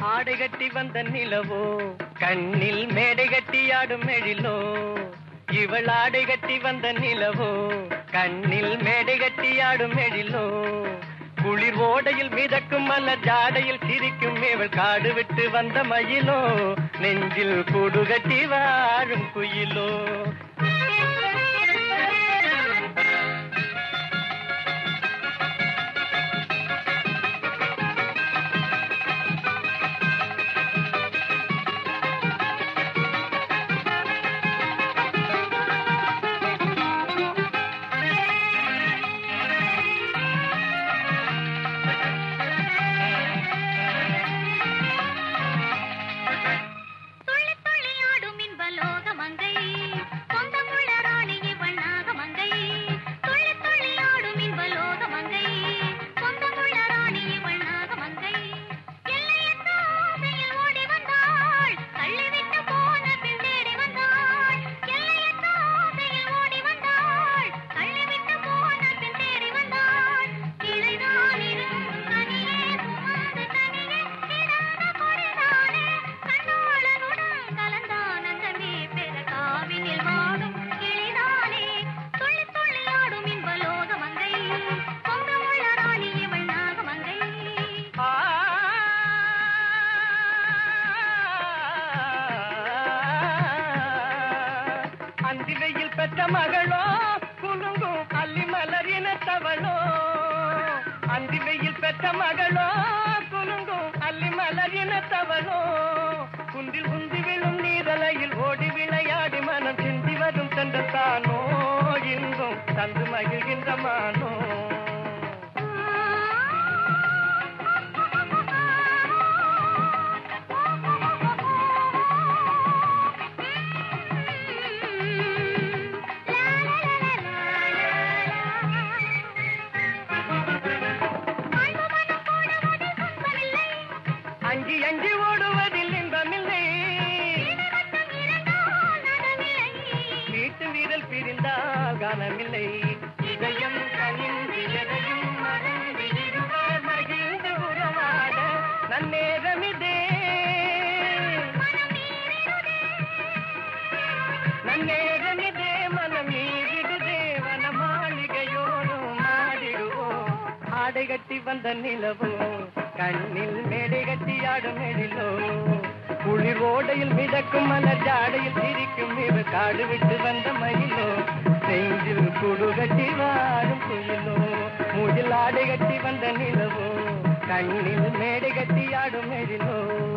ஆடை கட்டி வந்த நிலவோ கண்ணில் மேடை கட்டி ஆடும் எழிலோ இவள் ஆடை கட்டி வந்த நிலவோ கண்ணில் மேடை கட்டி ஆடும் எழிலோ குளிர் ஓடையில் மிதக்கும் மலர் ஜாடையில் சிரிக்கும் இவள் காடு விட்டு வந்த மயிலோ நெஞ்சில் கூடு கட்டி வாழும் குயிலோ துள்ளி துள்ளி ஆடும் இன்ப லோகமங்கை சொந்தமுள்ள ராணி இவள் நாகமங்கை துள்ளி துள்ளி ஆடும் இன்ப லோகமங்கை சொந்தமுள்ள ராணி இவள் நாகமங்கை எல்லையற்ற ஆசையில் ஓடி வந்தாள் தள்ளிவிட்டு போன பின் தேடி வந்தாள் எல்லையற்ற ஆசையில் ஓடி வந்தாள் தள்ளிவிட்டு போன பின் தேடி வந்தாள் இழைதான் இருக்கும் கனியே சுமந்து தனியே கிடந்த பொறிதானே கண்ணோளனுடன் கலந்தான் அந்தமே பெற காவினில் வாடும் கிளிதானே துள்ளி துள்ளி ஆடும் இன்ப லோகமங்கை சொந்தமுள்ள ராணி இவள் நாகமங்கை ஆ அந்தி வெயில் பெற்ற மகளோ குலுங்கும் அள்ளி மலர் இனத்தவளோ அந்தி வெயில் பெற்ற மகளோ குலுங்கும் அள்ளி மலர் இனத்தவளோ குந்தில் குந்தி விழும் நீரலையில் ஓடி விளையாடி மனம் சிந்தி வரும் தண்டத்தானோ இன்பம் தந்து மகிழ்கின்ற மானோ அஞ்சி அஞ்சி ஓடுவதில் இன்பமில்லை வீட்டு வீரல் பிரிந்தால் கானமில்லை இதயம் கனிந்து எதையும் மறந்து இருவர் மகிழ்ந்து உறவாட நன்னேரமிதே நன்னேரமிதே மனம் நீரிடுதே வன மாளிகையோடும் மாடிடுவோம் ஆடை கட்டி வந்த நிலவோ கண்ணில் மேடை கட்டி ஆடும் எழிலோ குளிர் ஓடையில் மிதக்கும் மலர் ஜாடையில் சிரிக்கும் இவ காடு விட்டு வந்த மயிலோ நெஞ்சில் குடு கட்டி வாழும் குயிலோ மூடில் ஆடை கட்டி வந்த நிலவோ கண்ணில் மேடை கட்டி ஆடும் எழிலோ